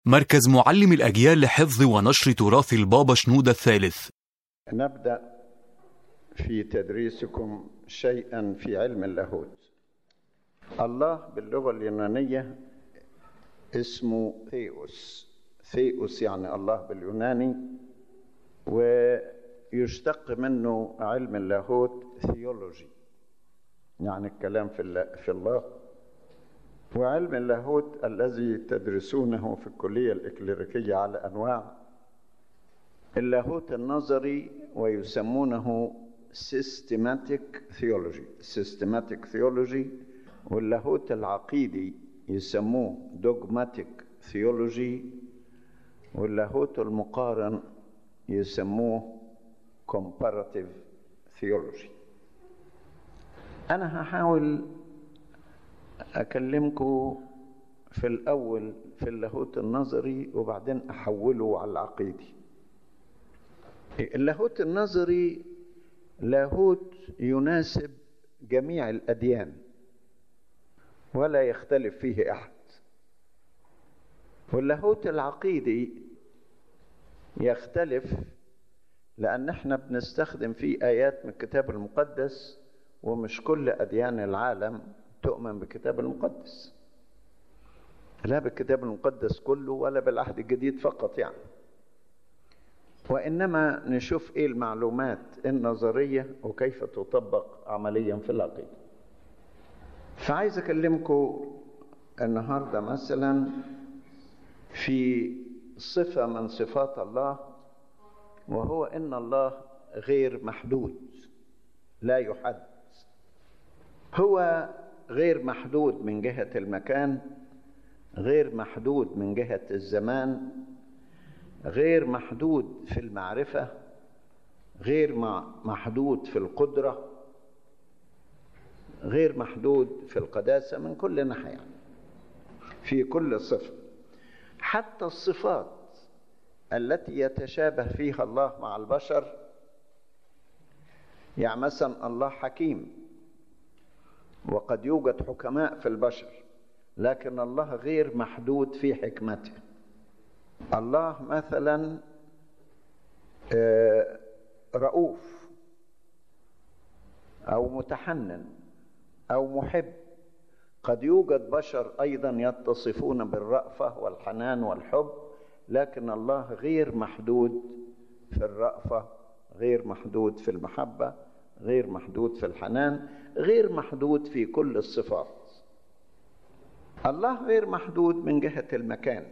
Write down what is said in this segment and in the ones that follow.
مركز معلم الأجيال لحفظ ونشر تراث البابا شنودة الثالث نبدأ في تدريسكم شيئا في علم اللاهوت الله باللغة اليونانية اسمه ثيوس ثيوس يعني الله باليوناني ويشتق منه علم اللاهوت ثيولوجي يعني الكلام في الله, في الله وعلم اللاهوت الذي تدرسونه في الكلية الإكليريكية على أنواع اللاهوت النظري ويسمونه systematic theology systematic theology واللاهوت العقيدي يسموه dogmatic theology واللاهوت المقارن يسموه comparative theology أنا هحاول أكلمكم في الأول في اللاهوت النظري وبعدين أحوله على العقيدي اللاهوت النظري لاهوت يناسب جميع الأديان ولا يختلف فيه أحد واللاهوت العقيدي يختلف لأن احنا بنستخدم فيه آيات من الكتاب المقدس ومش كل أديان العالم تؤمن بالكتاب المقدس لا بالكتاب المقدس كله ولا بالعهد الجديد فقط يعني وإنما نشوف إيه المعلومات النظرية وكيف تطبق عمليا في العقيدة فعايز أكلمكم النهاردة مثلا في صفة من صفات الله وهو إن الله غير محدود لا يحد هو غير محدود من جهة المكان غير محدود من جهة الزمان غير محدود في المعرفة غير محدود في القدرة غير محدود في القداسة من كل ناحية في كل صفة حتى الصفات التي يتشابه فيها الله مع البشر يعني مثلا الله حكيم وقد يوجد حكماء في البشر لكن الله غير محدود في حكمته الله مثلا رؤوف او متحنن او محب قد يوجد بشر ايضا يتصفون بالرأفة والحنان والحب لكن الله غير محدود في الرأفة غير محدود في المحبة غير محدود في الحنان غير محدود في كل الصفات الله غير محدود من جهة المكان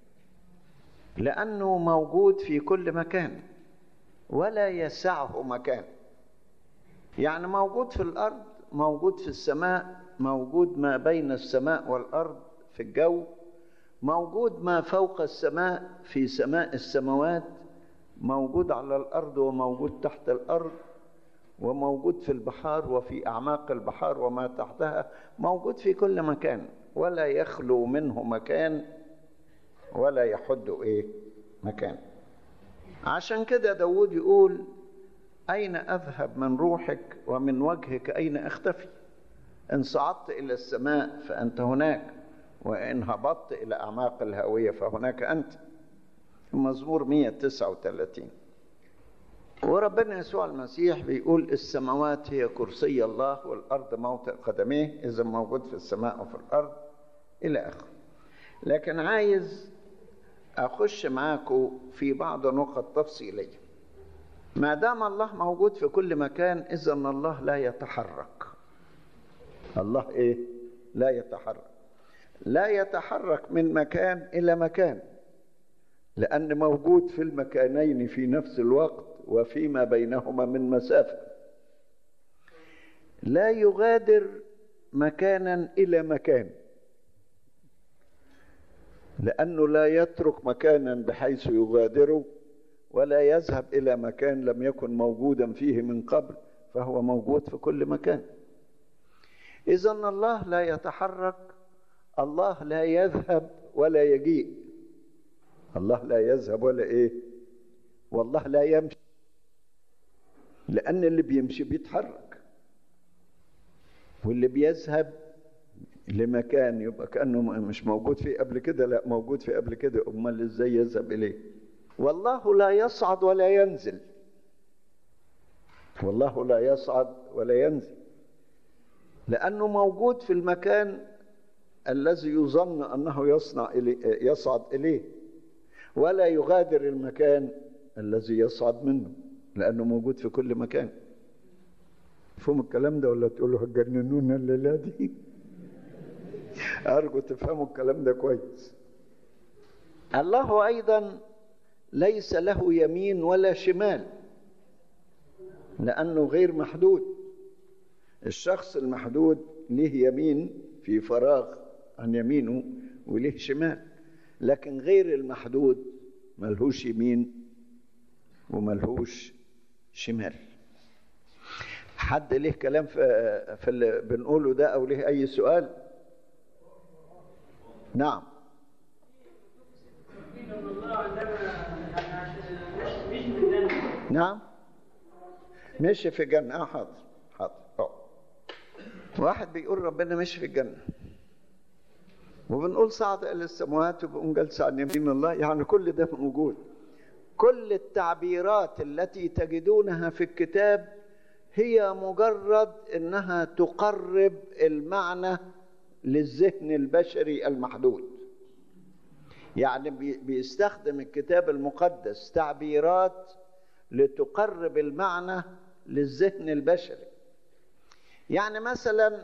لأنه موجود في كل مكان ولا يسعه مكان يعني موجود في الأرض موجود في السماء موجود ما بين السماء والأرض في الجو موجود ما فوق السماء في سماء السماوات موجود على الأرض وموجود تحت الأرض وموجود في البحار وفي أعماق البحار وما تحتها موجود في كل مكان ولا يخلو منه مكان ولا يحد إيه مكان عشان كده داود يقول أين أذهب من روحك ومن وجهك أين أختفي إن صعدت إلى السماء فأنت هناك وإن هبطت إلى أعماق الهاوية فهناك أنت مزمور 139 وربنا يسوع المسيح بيقول السماوات هي كرسي الله والأرض موطئ قدميه إذا موجود في السماء وفي الأرض إلى آخره لكن عايز أخش معاكم في بعض نقط تفصيلية ما دام الله موجود في كل مكان إذا الله لا يتحرك الله إيه؟ لا يتحرك لا يتحرك من مكان إلى مكان لأن موجود في المكانين في نفس الوقت وفيما بينهما من مسافة لا يغادر مكانا إلى مكان لأنه لا يترك مكانا بحيث يغادره ولا يذهب إلى مكان لم يكن موجودا فيه من قبل فهو موجود في كل مكان إذا الله لا يتحرك الله لا يذهب ولا يجيء الله لا يذهب ولا إيه والله لا يمشي لأن اللي بيمشي بيتحرك واللي بيذهب لمكان يبقى كأنه مش موجود فيه قبل كده لا موجود فيه قبل كده أمال إزاي يذهب إليه والله لا يصعد ولا ينزل والله لا يصعد ولا ينزل لأنه موجود في المكان الذي يظن أنه يصنع إليه يصعد إليه ولا يغادر المكان الذي يصعد منه لأنه موجود في كل مكان فهم الكلام ده ولا تقولوا هتجننونا الليلة دي أرجو تفهموا الكلام ده كويس الله أيضا ليس له يمين ولا شمال لأنه غير محدود الشخص المحدود له يمين في فراغ عن يمينه وله شمال لكن غير المحدود ملهوش يمين وملهوش شمال حد ليه كلام في, في اللي بنقوله ده او ليه اي سؤال نعم نعم مشي في الجنة اه حاضر حاضر اه واحد بيقول ربنا مشي في الجنة وبنقول صعد إلى السماوات وبقوم جالس عن يمين الله يعني كل ده موجود كل التعبيرات التي تجدونها في الكتاب هي مجرد انها تقرب المعنى للذهن البشري المحدود يعني بيستخدم الكتاب المقدس تعبيرات لتقرب المعنى للذهن البشري يعني مثلا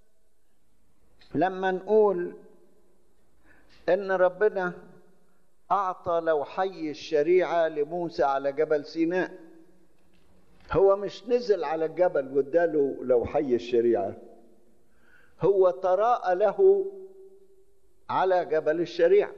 لما نقول ان ربنا اعطى لوحي الشريعه لموسى على جبل سيناء هو مش نزل على الجبل واداله لوحي الشريعه هو تراءى له على جبل الشريعه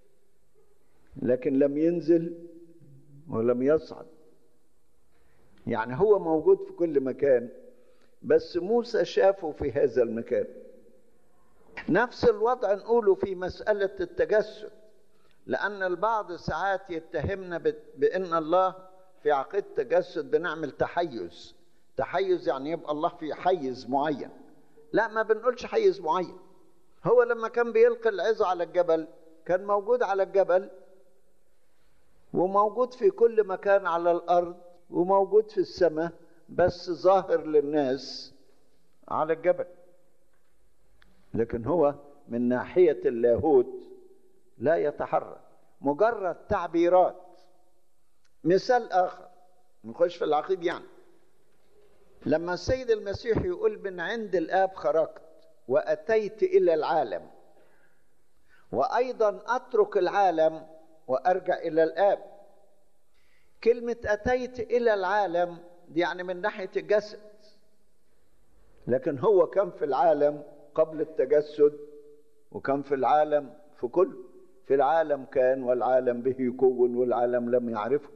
لكن لم ينزل ولم يصعد يعني هو موجود في كل مكان بس موسى شافه في هذا المكان نفس الوضع نقوله في مسألة التجسد لأن البعض ساعات يتهمنا بأن الله في عقيدة التجسد بنعمل تحيز تحيز يعني يبقى الله في حيز معين لا ما بنقولش حيز معين هو لما كان بيلقي العظة على الجبل كان موجود على الجبل وموجود في كل مكان على الأرض وموجود في السماء بس ظاهر للناس على الجبل لكن هو من ناحية اللاهوت لا يتحرك مجرد تعبيرات مثال آخر نخش في العقيد يعني لما السيد المسيح يقول من عند الآب خرجت وأتيت إلى العالم وأيضا أترك العالم وأرجع إلى الآب كلمة أتيت إلى العالم دي يعني من ناحية الجسد لكن هو كان في العالم قبل التجسد وكان في العالم في كل في العالم كان والعالم به يكون والعالم لم يعرفه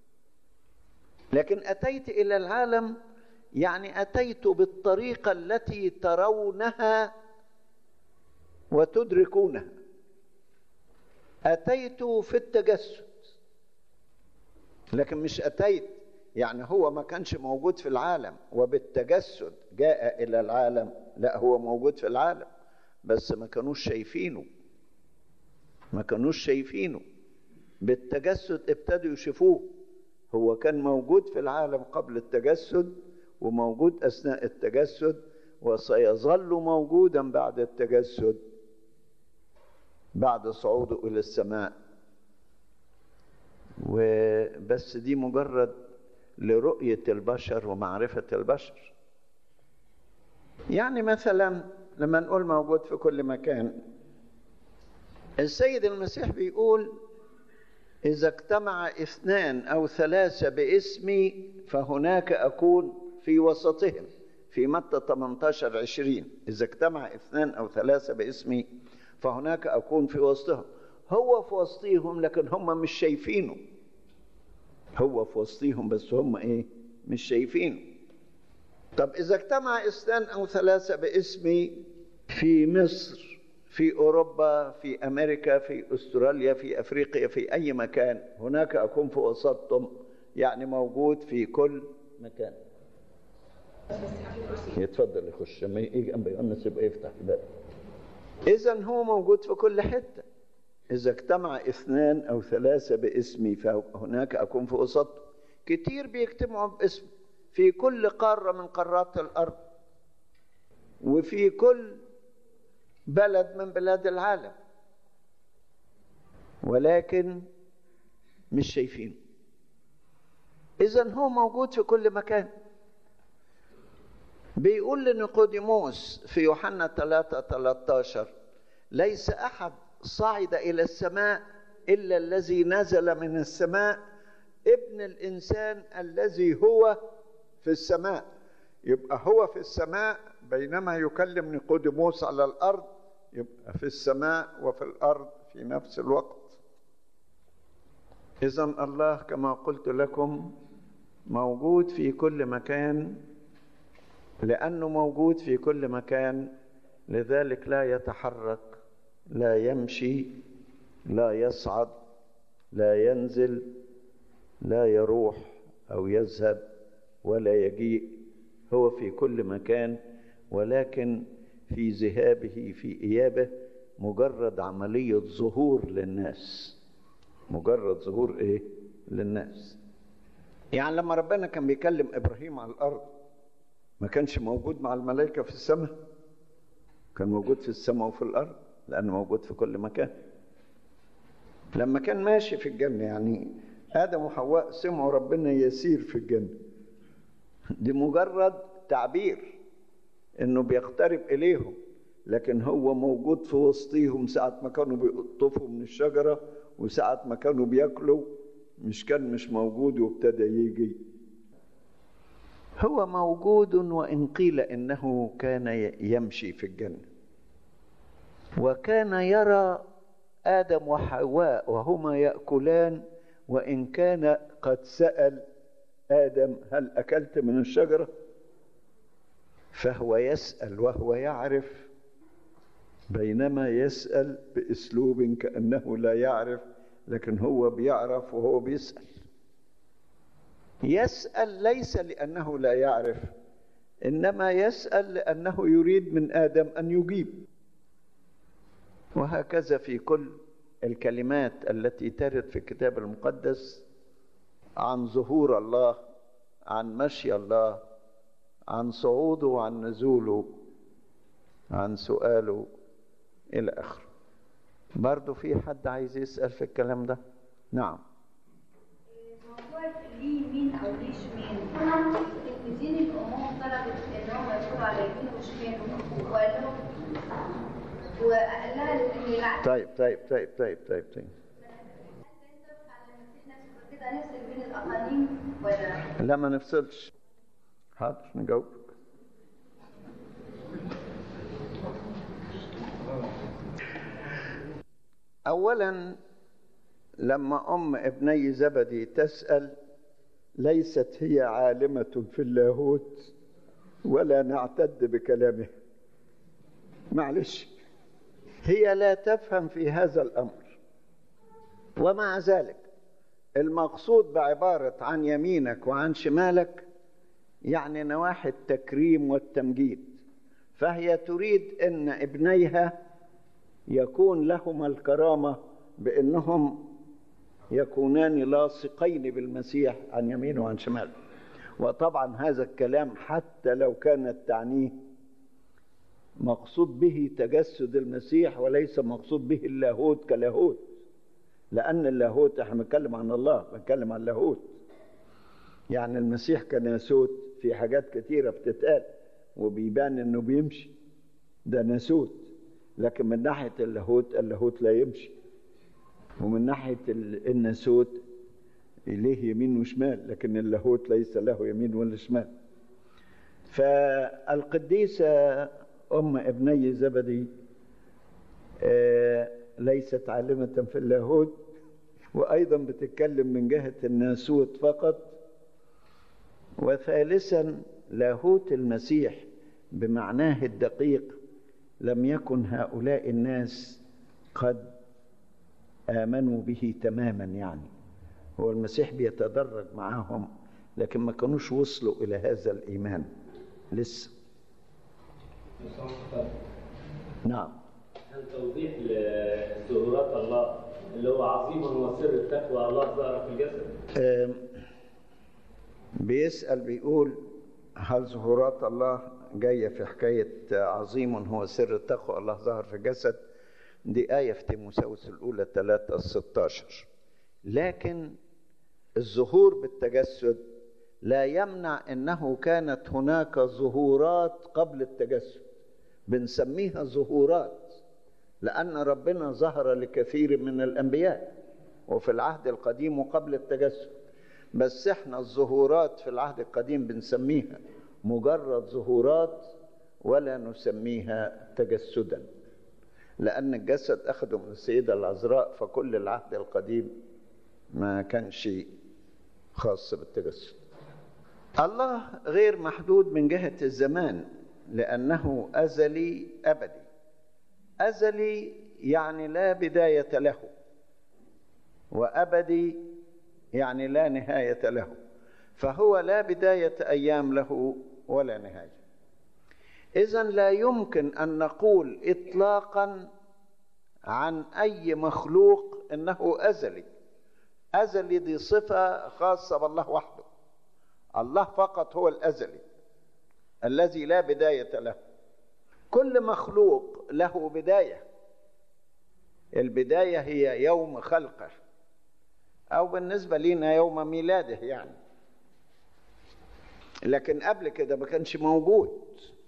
لكن أتيت إلى العالم يعني أتيت بالطريقة التي ترونها وتدركونها أتيت في التجسد لكن مش أتيت يعني هو ما كانش موجود في العالم وبالتجسد جاء إلى العالم لا هو موجود في العالم بس ما كانوش شايفينه ما كانوش شايفينه بالتجسد ابتدوا يشوفوه هو كان موجود في العالم قبل التجسد وموجود أثناء التجسد وسيظل موجودا بعد التجسد بعد صعوده إلى السماء وبس دي مجرد لرؤية البشر ومعرفة البشر يعني مثلا لما نقول موجود في كل مكان السيد المسيح بيقول إذا اجتمع اثنان أو ثلاثة باسمي فهناك أكون في وسطهم في متى 18 20 إذا اجتمع اثنان أو ثلاثة باسمي فهناك أكون في وسطهم هو في وسطهم لكن هم مش شايفينه هو في وسطهم بس هم إيه مش شايفينه طب إذا اجتمع اثنان أو ثلاثة باسمي في مصر في أوروبا في أمريكا في أستراليا في أفريقيا في أي مكان هناك أكون في وسطهم يعني موجود في كل مكان يتفضل يخش لما يجي جنب يونس يبقى يفتح الباب إذا هو موجود في كل حتة إذا اجتمع اثنان أو ثلاثة باسمي فهناك أكون في وسطهم كتير بيجتمعوا باسم في كل قارة من قارات الأرض وفي كل بلد من بلاد العالم ولكن مش شايفينه إذا هو موجود في كل مكان بيقول لنيقوديموس في يوحنا 3 13 ليس أحد صعد إلى السماء إلا الذي نزل من السماء ابن الإنسان الذي هو في السماء يبقى هو في السماء بينما يكلم نيقوديموس على الأرض يبقى في السماء وفي الأرض في نفس الوقت إذا الله كما قلت لكم موجود في كل مكان لأنه موجود في كل مكان لذلك لا يتحرك لا يمشي لا يصعد لا ينزل لا يروح أو يذهب ولا يجيء هو في كل مكان ولكن في ذهابه في إيابه مجرد عملية ظهور للناس مجرد ظهور إيه للناس يعني لما ربنا كان بيكلم إبراهيم على الأرض ما كانش موجود مع الملائكة في السماء كان موجود في السماء وفي الأرض لأنه موجود في كل مكان لما كان ماشي في الجنة يعني آدم وحواء سمعوا ربنا يسير في الجنة دي مجرد تعبير انه بيقترب اليهم لكن هو موجود في وسطيهم ساعة ما كانوا بيقطفوا من الشجرة وساعة ما كانوا بياكلوا مش كان مش موجود وابتدى يجي هو موجود وإن قيل إنه كان يمشي في الجنة وكان يرى آدم وحواء وهما يأكلان وإن كان قد سأل آدم هل أكلت من الشجرة فهو يسأل وهو يعرف بينما يسأل بأسلوب كأنه لا يعرف لكن هو بيعرف وهو بيسأل يسأل ليس لأنه لا يعرف إنما يسأل لأنه يريد من آدم أن يجيب وهكذا في كل الكلمات التي ترد في الكتاب المقدس عن ظهور الله عن مشي الله عن صعوده وعن نزوله عن سؤاله إلى آخره برضه في حد عايز يسأل في الكلام ده نعم موضوع ليه يمين او ليه شمال التلفزيون الامم طلبت ان هم يدخلوا على يمين وشمال وقال لهم وقال لها ان لا طيب طيب طيب طيب طيب طيب كده نفصل بين الاقاليم ولا لا ما نفصلش حاضر نجاوبك اولا لما ام ابني زبدي تسال ليست هي عالمه في اللاهوت ولا نعتد بكلامها معلش هي لا تفهم في هذا الامر ومع ذلك المقصود بعباره عن يمينك وعن شمالك يعني نواحي التكريم والتمجيد فهي تريد ان ابنيها يكون لهما الكرامه بانهم يكونان لاصقين بالمسيح عن يمينه وعن شماله وطبعا هذا الكلام حتى لو كانت تعنيه مقصود به تجسد المسيح وليس مقصود به اللاهوت كلاهوت لأن اللاهوت احنا بنتكلم عن الله بنتكلم عن اللاهوت يعني المسيح كناسوت في حاجات كتيرة بتتقال وبيبان انه بيمشي ده ناسوت لكن من ناحية اللاهوت اللاهوت لا يمشي ومن ناحية الناسوت ليه يمين وشمال لكن اللاهوت ليس له يمين ولا شمال فالقديسة أم ابني زبدي آه ليست عالمة في اللاهوت وأيضا بتتكلم من جهة الناسوت فقط وثالثا لاهوت المسيح بمعناه الدقيق لم يكن هؤلاء الناس قد آمنوا به تماما يعني هو المسيح بيتدرج معهم لكن ما كانوش وصلوا إلى هذا الإيمان لسه نعم عشان توضيح لظهورات الله اللي هو عظيم هو سر التقوى الله ظهر في الجسد آم، بيسأل بيقول هل ظهورات الله جاية في حكاية عظيم هو سر التقوى الله ظهر في جسد دي آية في تيموساوس الأولى 3 16 لكن الظهور بالتجسد لا يمنع أنه كانت هناك ظهورات قبل التجسد بنسميها ظهورات لأن ربنا ظهر لكثير من الأنبياء وفي العهد القديم وقبل التجسد بس احنا الظهورات في العهد القديم بنسميها مجرد ظهورات ولا نسميها تجسدا لأن الجسد أخده من السيدة العذراء فكل العهد القديم ما كانش خاص بالتجسد الله غير محدود من جهة الزمان لأنه أزلي أبدي أزلي يعني لا بداية له وأبدي يعني لا نهاية له فهو لا بداية أيام له ولا نهاية إذا لا يمكن أن نقول إطلاقا عن أي مخلوق أنه أزلي أزلي دي صفة خاصة بالله وحده الله فقط هو الأزلي الذي لا بداية له كل مخلوق له بداية البداية هي يوم خلقه أو بالنسبة لنا يوم ميلاده يعني لكن قبل كده ما كانش موجود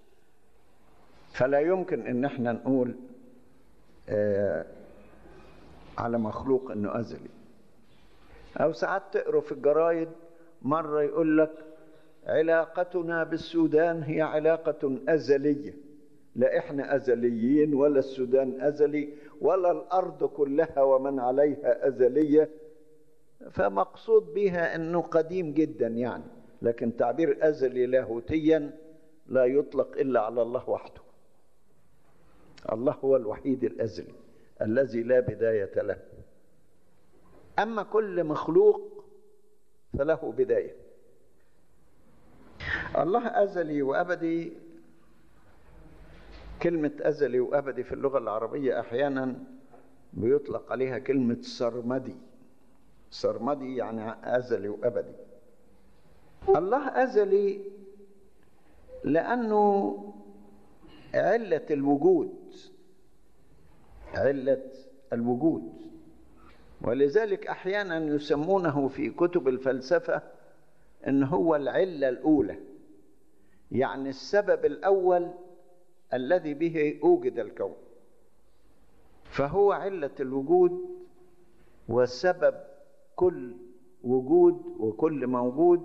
فلا يمكن ان احنا نقول آه على مخلوق انه ازلي او ساعات تقروا في الجرايد مره يقول لك علاقتنا بالسودان هي علاقه ازليه لا احنا ازليين ولا السودان ازلي ولا الارض كلها ومن عليها ازليه فمقصود بها انه قديم جدا يعني لكن تعبير ازلي لاهوتيا لا يطلق الا على الله وحده الله هو الوحيد الازلي الذي لا بدايه له اما كل مخلوق فله بدايه الله ازلي وابدي كلمه ازلي وابدي في اللغه العربيه احيانا بيطلق عليها كلمه سرمدي سرمدي يعني ازلي وابدي الله ازلي لانه عله الوجود عله الوجود ولذلك احيانا يسمونه في كتب الفلسفه ان هو العله الاولى يعني السبب الاول الذي به اوجد الكون فهو عله الوجود وسبب كل وجود وكل موجود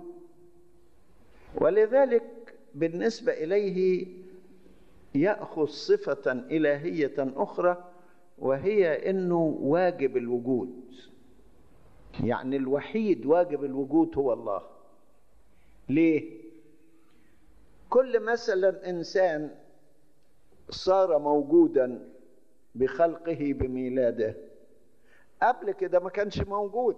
ولذلك بالنسبه اليه ياخذ صفه الهيه اخرى وهي انه واجب الوجود يعني الوحيد واجب الوجود هو الله ليه كل مثلا انسان صار موجودا بخلقه بميلاده قبل كده ما كانش موجود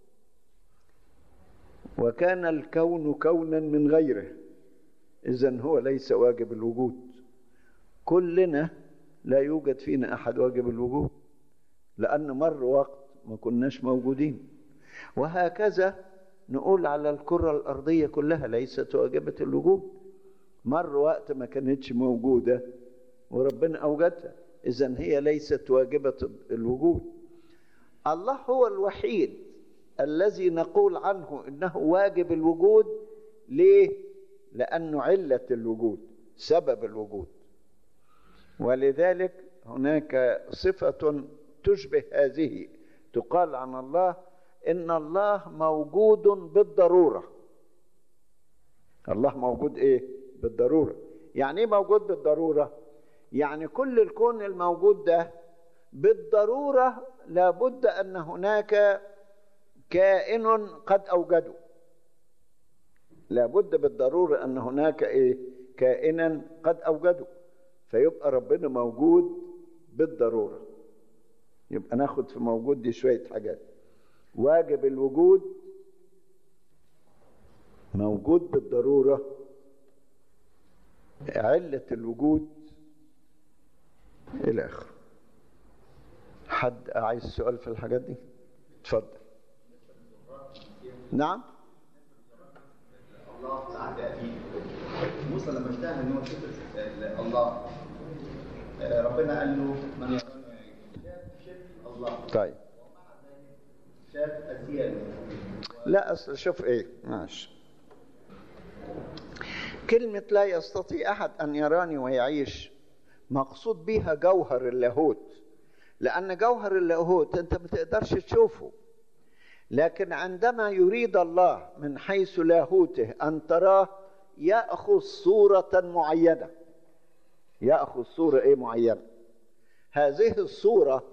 وكان الكون كونا من غيره اذا هو ليس واجب الوجود كلنا لا يوجد فينا احد واجب الوجود لان مر وقت ما كناش موجودين وهكذا نقول على الكره الارضيه كلها ليست واجبه الوجود مر وقت ما كانتش موجوده وربنا اوجدها اذا هي ليست واجبه الوجود الله هو الوحيد الذي نقول عنه انه واجب الوجود ليه لانه عله الوجود سبب الوجود ولذلك هناك صفه تشبه هذه تقال عن الله ان الله موجود بالضروره الله موجود ايه بالضروره يعني ايه موجود بالضروره يعني كل الكون الموجود ده بالضروره لابد ان هناك كائن قد اوجده لابد بالضروره ان هناك ايه كائنا قد اوجده فيبقى ربنا موجود بالضروره يبقى ناخد في موجود دي شويه حاجات واجب الوجود موجود بالضروره عله الوجود الى اخره حد عايز سؤال في الحاجات دي اتفضل نعم الله في عهد قديم موسى لما اشتهى ان هو شاف ال- الله آه، ربنا قال له من يراني شاف شاف الله طيب شاف ازياله لا اصل شوف ايه ماشي كلمة لا يستطيع أحد أن يراني ويعيش مقصود بها جوهر اللاهوت لأن جوهر اللاهوت أنت ما تقدرش تشوفه لكن عندما يريد الله من حيث لاهوته أن تراه يأخذ صورة معينة يأخذ صورة إيه معينة هذه الصورة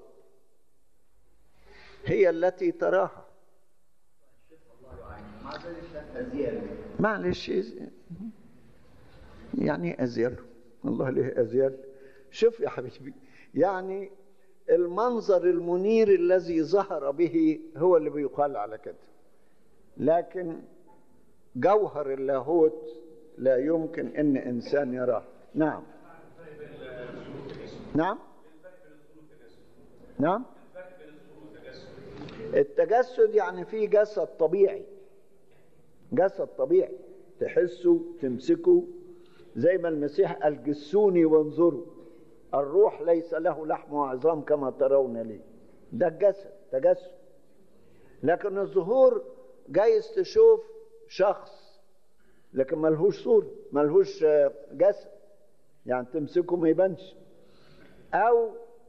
هي التي تراها مع ذلك شاف ازياله معلش يعني إيه أزيال الله له أزيال شوف يا حبيبي يعني المنظر المنير الذي ظهر به هو اللي بيقال على كده لكن جوهر اللاهوت لا يمكن ان انسان يراه نعم نعم نعم التجسد يعني في جسد طبيعي جسد طبيعي تحسه تمسكه زي ما المسيح قال جسوني وانظروا الروح ليس له لحم وعظام كما ترون لي ده الجسد تجسد لكن الظهور جايز تشوف شخص لكن ملهوش صورة ملهوش آه، جسد يعني تمسكه ما يبانش أو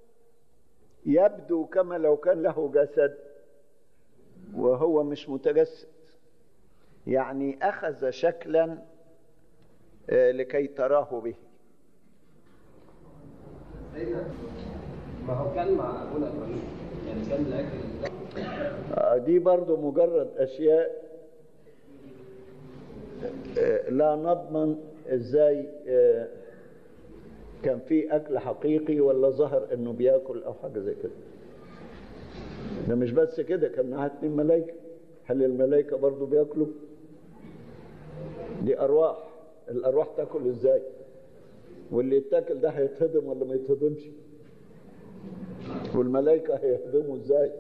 يبدو كما لو كان له جسد وهو مش متجسد يعني أخذ شكلا آه، لكي تراه به ما هو كان مع ابونا ابراهيم يعني كان لاجل آه، دي برضو مجرد أشياء آه، لا نضمن إزاي آه، كان في أكل حقيقي ولا ظهر إنه بياكل أو حاجة زي كده ده مش بس كده كان معاه اتنين ملايكة هل الملايكة برضو بياكلوا دي أرواح الأرواح تاكل إزاي واللي يتاكل ده هيتهضم ولا ما يتهضمش والملائكة هيهضموا إزاي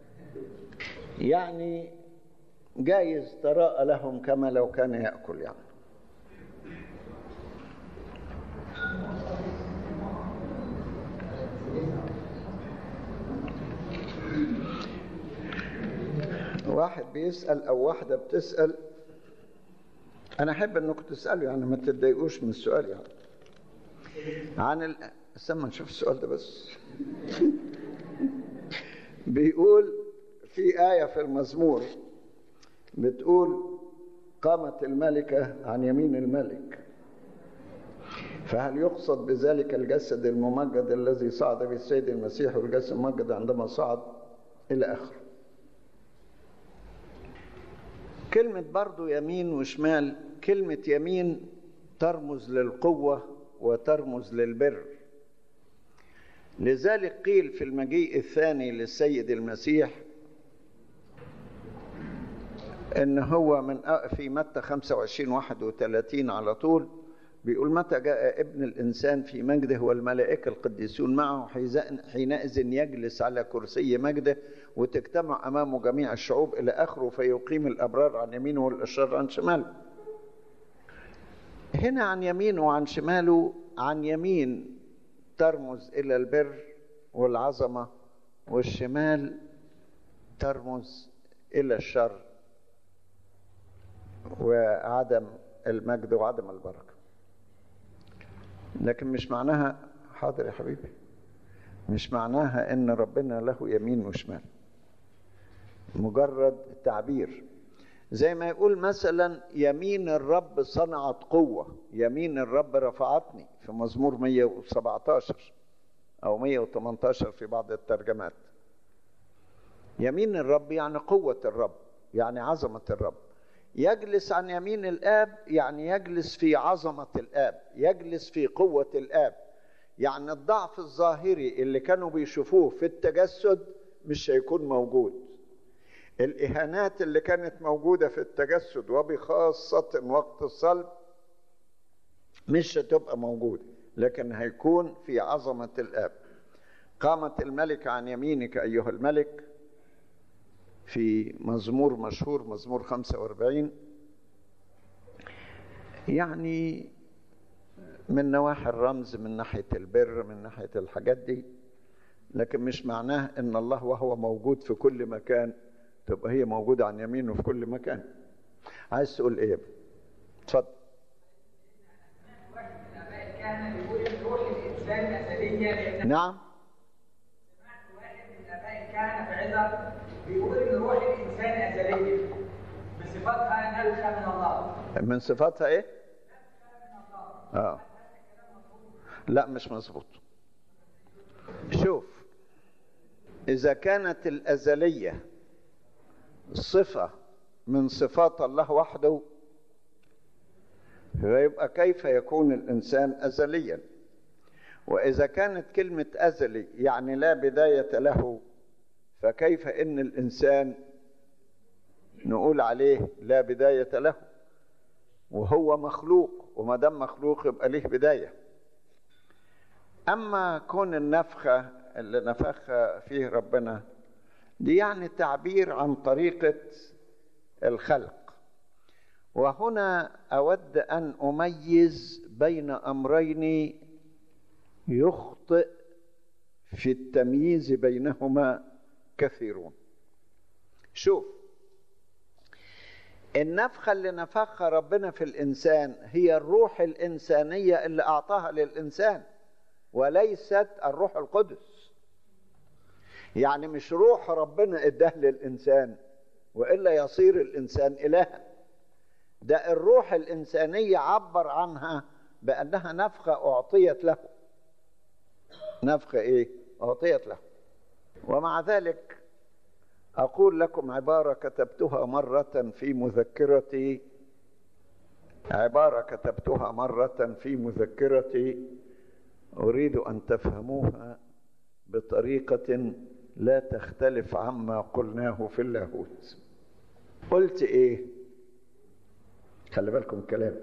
يعني جايز تراءى لهم كما لو كان يأكل يعني واحد بيسأل أو واحدة بتسأل أنا أحب أنكم تسألوا يعني ما تتضايقوش من السؤال يعني عن ال... استنى نشوف السؤال ده بس بيقول في آية في المزمور بتقول قامت الملكة عن يمين الملك فهل يقصد بذلك الجسد الممجد الذي صعد به السيد المسيح والجسد الممجد عندما صعد إلى آخره كلمة برضو يمين وشمال كلمة يمين ترمز للقوة وترمز للبر لذلك قيل في المجيء الثاني للسيد المسيح ان هو من في متى 25 31 على طول بيقول متى جاء ابن الانسان في مجده والملائكه القديسون معه حينئذ يجلس على كرسي مجده وتجتمع امامه جميع الشعوب الى اخره فيقيم الابرار عن يمينه والاشرار عن شماله. هنا عن يمينه وعن شماله عن يمين ترمز الى البر والعظمه والشمال ترمز الى الشر وعدم المجد وعدم البركه لكن مش معناها حاضر يا حبيبي مش معناها ان ربنا له يمين وشمال مجرد تعبير زي ما يقول مثلا يمين الرب صنعت قوة يمين الرب رفعتني في مزمور 117 أو 118 في بعض الترجمات يمين الرب يعني قوة الرب يعني عظمة الرب يجلس عن يمين الآب يعني يجلس في عظمة الآب يجلس في قوة الآب يعني الضعف الظاهري اللي كانوا بيشوفوه في التجسد مش هيكون موجود الإهانات اللي كانت موجودة في التجسد وبخاصة وقت الصلب مش هتبقى موجودة لكن هيكون في عظمة الآب قامت الملكة عن يمينك أيها الملك في مزمور مشهور مزمور 45 يعني من نواحي الرمز من ناحية البر من ناحية الحاجات دي لكن مش معناه ان الله وهو موجود في كل مكان تبقى هي موجودة عن يمينه في كل مكان عايز تقول ايه اتفضل كان بيقول ان روح الانسان ازليه لان نعم سمعت واحد من اباء الكهنه في عظه بيقول ان روح الانسان ازليه بصفتها نفخه من الله من صفاتها ايه اه لا مش مظبوط شوف اذا كانت الازليه صفه من صفات الله وحده فيبقى كيف يكون الانسان ازليا واذا كانت كلمه ازلي يعني لا بدايه له فكيف ان الانسان نقول عليه لا بدايه له وهو مخلوق وما دام مخلوق يبقى ليه بدايه اما كون النفخه اللي نفخ فيه ربنا دي يعني تعبير عن طريقه الخلق وهنا اود ان اميز بين امرين يخطئ في التمييز بينهما كثيرون شوف النفخة اللي نفخها ربنا في الإنسان هي الروح الإنسانية اللي أعطاها للإنسان وليست الروح القدس يعني مش روح ربنا اداه للإنسان وإلا يصير الإنسان إلها ده الروح الإنسانية عبر عنها بأنها نفخة أعطيت له نفخة إيه؟ أعطيت له ومع ذلك أقول لكم عبارة كتبتها مرة في مذكرتي عبارة كتبتها مرة في مذكرتي أريد أن تفهموها بطريقة لا تختلف عما قلناه في اللاهوت قلت إيه خلي بالكم الكلام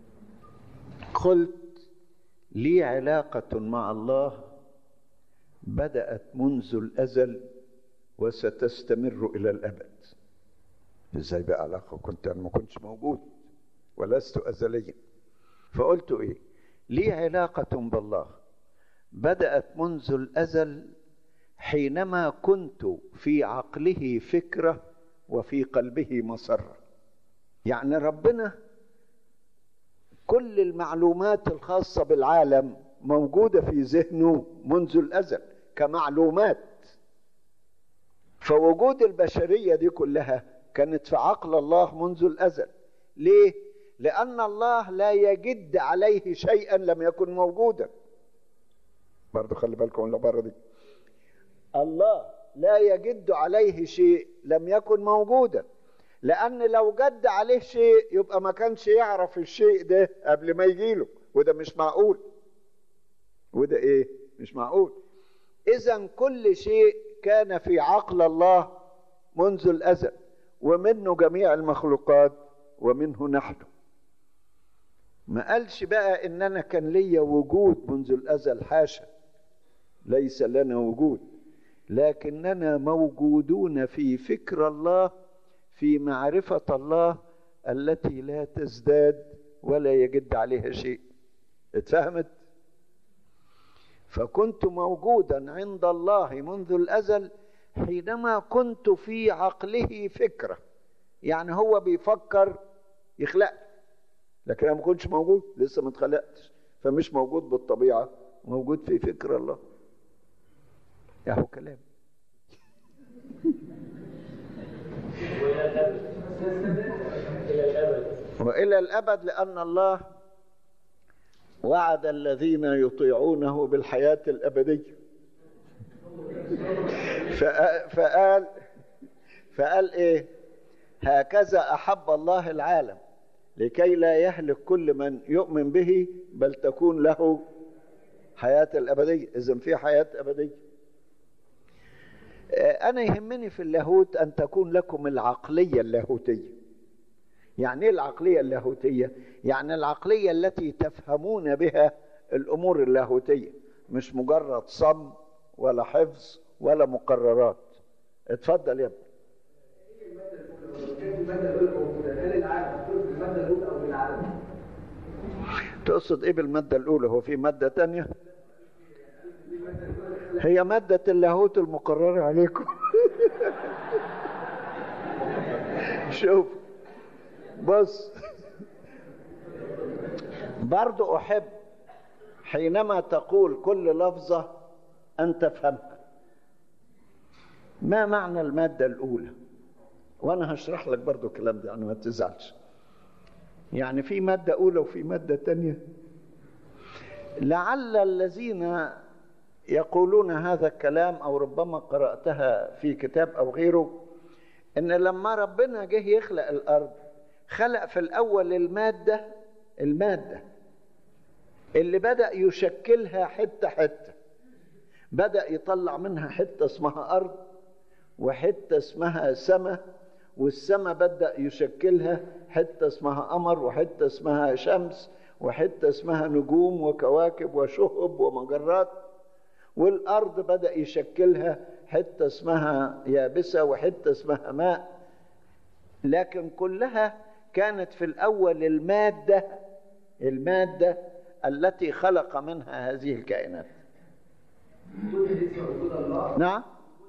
قلت لي علاقة مع الله بدأت منذ الأزل وستستمر إلى الأبد إزاي بقى علاقة كنت أنا ما كنتش موجود ولست أزليا فقلت إيه لي علاقة بالله بدأت منذ الأزل حينما كنت في عقله فكرة وفي قلبه مسرة يعني ربنا كل المعلومات الخاصة بالعالم موجودة في ذهنه منذ الأزل كمعلومات فوجود البشرية دي كلها كانت في عقل الله منذ الأزل ليه؟ لأن الله لا يجد عليه شيئا لم يكن موجودا برضو خلي بالكم من العبارة دي الله لا يجد عليه شيء لم يكن موجودا لأن لو جد عليه شيء يبقى ما كانش يعرف الشيء ده قبل ما يجيله وده مش معقول وده ايه مش معقول اذا كل شيء كان في عقل الله منذ الازل ومنه جميع المخلوقات ومنه نحن ما قالش بقى ان انا كان ليا وجود منذ الازل حاشا ليس لنا وجود لكننا موجودون في فكر الله في معرفه الله التي لا تزداد ولا يجد عليها شيء اتفهمت فكنت موجودا عند الله منذ الازل حينما كنت في عقله فكره يعني هو بيفكر يخلق لكن انا ما كنتش موجود لسه ما اتخلقتش فمش موجود بالطبيعه موجود في فكر الله يا هو كلام والى الابد الى الابد والى الابد لان الله وعد الذين يطيعونه بالحياه الابديه فقال فقال, فقال ايه هكذا احب الله العالم لكي لا يهلك كل من يؤمن به بل تكون له حياه الابديه اذا في حياه ابديه انا يهمني في اللاهوت ان تكون لكم العقليه اللاهوتيه يعني ايه العقليه اللاهوتيه يعني العقليه التي تفهمون بها الامور اللاهوتيه مش مجرد صم ولا حفظ ولا مقررات اتفضل يا ابني المادة الأولى موجودة هل العالم مخلوق بالمادة الأولى أو بالعالم؟ تقصد ايه بالمادة الأولى هو في مادة تانية هي مادة اللاهوت المقررة عليكم شوف بص برضو أحب حينما تقول كل لفظة أن تفهمها ما معنى المادة الأولى وأنا هشرح لك برضو الكلام ده يعني ما تزعلش يعني في مادة أولى وفي مادة تانية لعل الذين يقولون هذا الكلام أو ربما قرأتها في كتاب أو غيره إن لما ربنا جه يخلق الأرض خلق في الأول المادة المادة اللي بدأ يشكلها حتة حتة بدأ يطلع منها حتة اسمها أرض وحتة اسمها سماء والسماء بدأ يشكلها حتة اسمها قمر وحتة اسمها شمس وحتة اسمها نجوم وكواكب وشهب ومجرات والأرض بدأ يشكلها حتة اسمها يابسة وحتة اسمها ماء لكن كلها كانت في الأول المادة المادة التي خلق منها هذه الكائنات نعم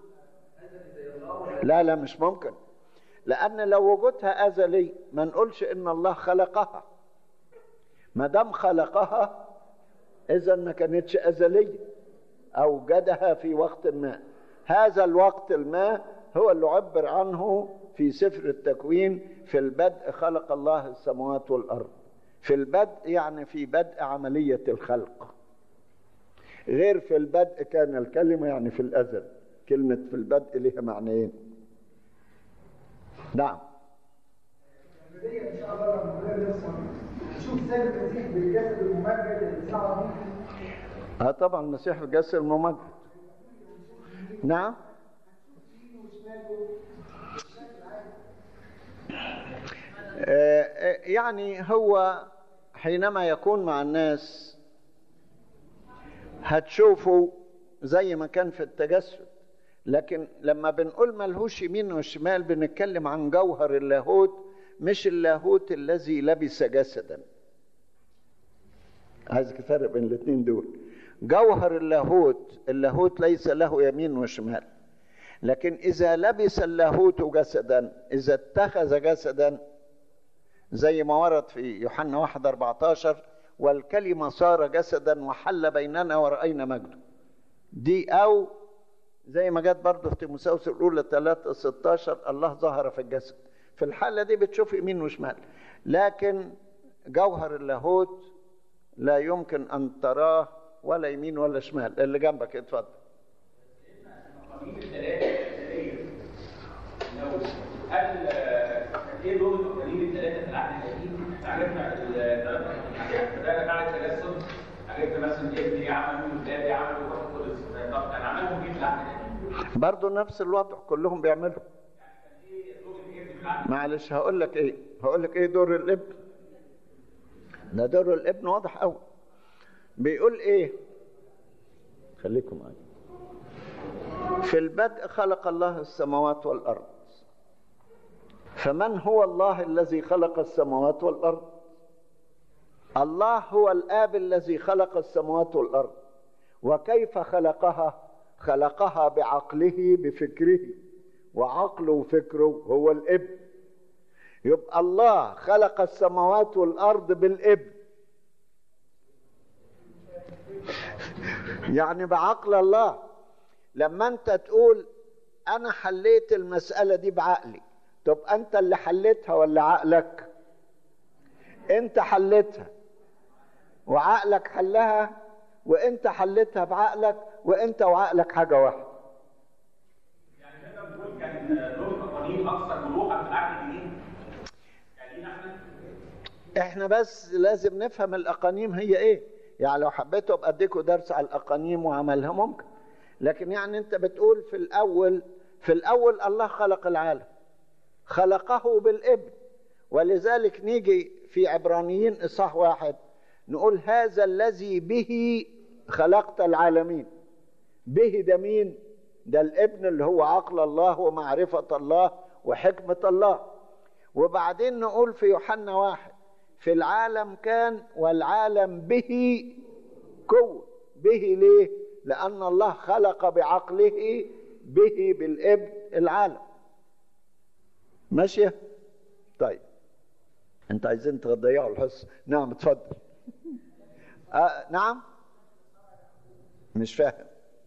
لا لا مش ممكن لأن لو وجودها أزلي ما نقولش إن الله خلقها ما دام خلقها إذا ما كانتش أزلية أوجدها في وقت ما هذا الوقت الماء هو اللي عبر عنه في سفر التكوين في البدء خلق الله السماوات والأرض في البدء يعني في بدء عملية الخلق غير في البدء كان الكلمة يعني في الأزل كلمة في البدء لها معنيين نعم ان شاء الله لما ربنا يوصل نشوف سيد المسيح بالجسد الممجد اللي صعد اه طبعا المسيح الجسد الممجد نعم آه، آه، يعني هو حينما يكون مع الناس هتشوفوا زي ما كان في التجسد لكن لما بنقول ملهوش يمين وشمال بنتكلم عن جوهر اللاهوت مش اللاهوت الذي لبس جسدا عايز تفرق بين الاثنين دول جوهر اللاهوت اللاهوت ليس له يمين وشمال لكن إذا لبس اللاهوت جسدا إذا اتخذ جسدا زي ما ورد في يوحنا 1 14 والكلمة صار جسدا وحل بيننا ورأينا مجده دي أو زي ما جت برضه في تيموثاوس الأولى 3 16 الله ظهر في الجسد في الحالة دي بتشوف يمين وشمال لكن جوهر اللاهوت لا يمكن أن تراه ولا يمين ولا شمال اللي جنبك اتفضل هل ايه دور التقاليد الثلاثه في العهد القديم؟ عرفنا الثلاثه ده بعد التجسد عرفنا مثلا ابني عملوا ولادي عملوا روح القدس طب كان عملهم ايه في العهد القديم؟ برضه نفس الوضع كلهم بيعملوا معلش هقول لك ايه هقول لك ايه دور الابن ده دور الابن واضح قوي بيقول ايه خليكم معايا في البدء خلق الله السماوات والارض فمن هو الله الذي خلق السماوات والارض الله هو الاب الذي خلق السماوات والارض وكيف خلقها خلقها بعقله بفكره وعقله وفكره هو الابن يبقى الله خلق السماوات والارض بالابن يعني بعقل الله لما انت تقول انا حليت المساله دي بعقلي طب انت اللي حليتها ولا عقلك انت حليتها وعقلك حلها وانت حليتها بعقلك وانت وعقلك حاجه واحده يعني نقدر نقول كان دور التقاليد اكثر وضوحا في العهد الجديد يعني لينا احنا احنا بس لازم نفهم الاقانيم هي ايه يعني لو حبيتوا ابقى اديكوا درس على الاقانيم وعملها ممكن لكن يعني انت بتقول في الاول في الاول الله خلق العالم خلقه بالابن ولذلك نيجي في عبرانيين اصحاح واحد نقول هذا الذي به خلقت العالمين به ده مين ده الابن اللي هو عقل الله ومعرفة الله وحكمة الله وبعدين نقول في يوحنا واحد في العالم كان والعالم به قوة به ليه لأن الله خلق بعقله به بالابن العالم ماشية طيب انت عايزين تضيعوا الحصة نعم اتفضل آه نعم مش فاهم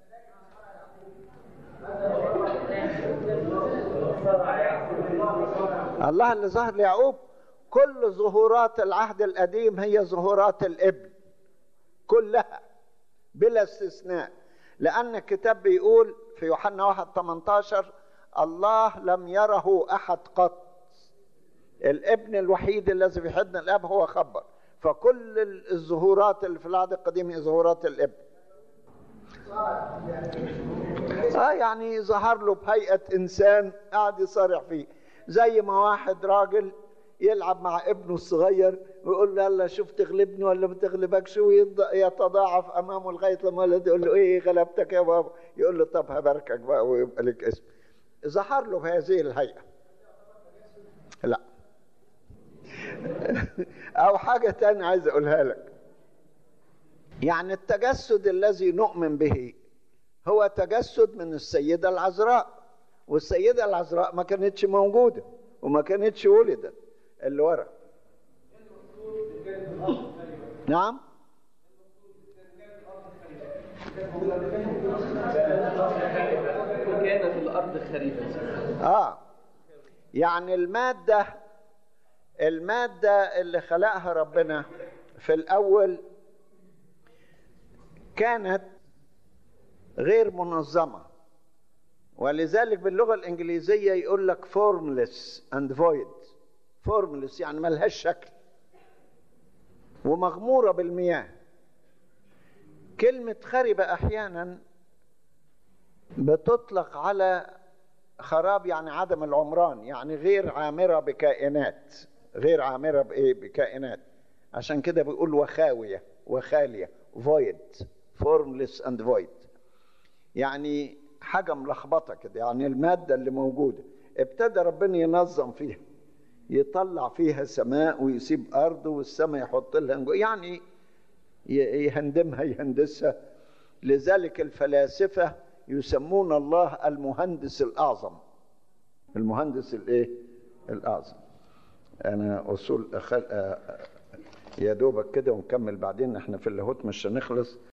الله اللي ظهر ليعقوب كل ظهورات العهد القديم هي ظهورات الابن كلها بلا استثناء لأن الكتاب بيقول في يوحنا 1 18 الله لم يره أحد قط الابن الوحيد الذي في حضن الاب هو خبر فكل الظهورات اللي في العهد القديم هي ظهورات الابن اه يعني ظهر له بهيئه انسان قاعد يصارع فيه زي ما واحد راجل يلعب مع ابنه الصغير ويقول له يلا شوف تغلبني ولا ما تغلبكش ويتضاعف امامه لغايه لما الولد يقول له ايه غلبتك يا بابا يقول له طب هباركك بقى ويبقى لك اسم ظهر له بهذه الهيئه لا او حاجه تانية عايز اقولها لك يعني التجسد الذي نؤمن به هو تجسد من السيده العذراء والسيده العذراء ما كانتش موجوده وما كانتش ولدت اللي ورا نعم كان في الارض خريفا اه يعني الماده الماده اللي خلقها ربنا في الاول كانت غير منظمه ولذلك باللغه الانجليزيه يقول لك formless and void formless يعني ملهاش شكل ومغموره بالمياه كلمه خربه احيانا بتطلق على خراب يعني عدم العمران يعني غير عامره بكائنات غير عامره بايه بكائنات عشان كده بيقول وخاويه وخاليه void formless and void يعني حاجه ملخبطه كده يعني الماده اللي موجوده ابتدى ربنا ينظم فيها يطلع فيها سماء ويسيب ارض والسماء يحط لها يعني يهندمها يهندسها لذلك الفلاسفه يسمون الله المهندس الاعظم المهندس الايه الاعظم انا اصول أخل... يا دوبك كده ونكمل بعدين احنا في اللاهوت مش هنخلص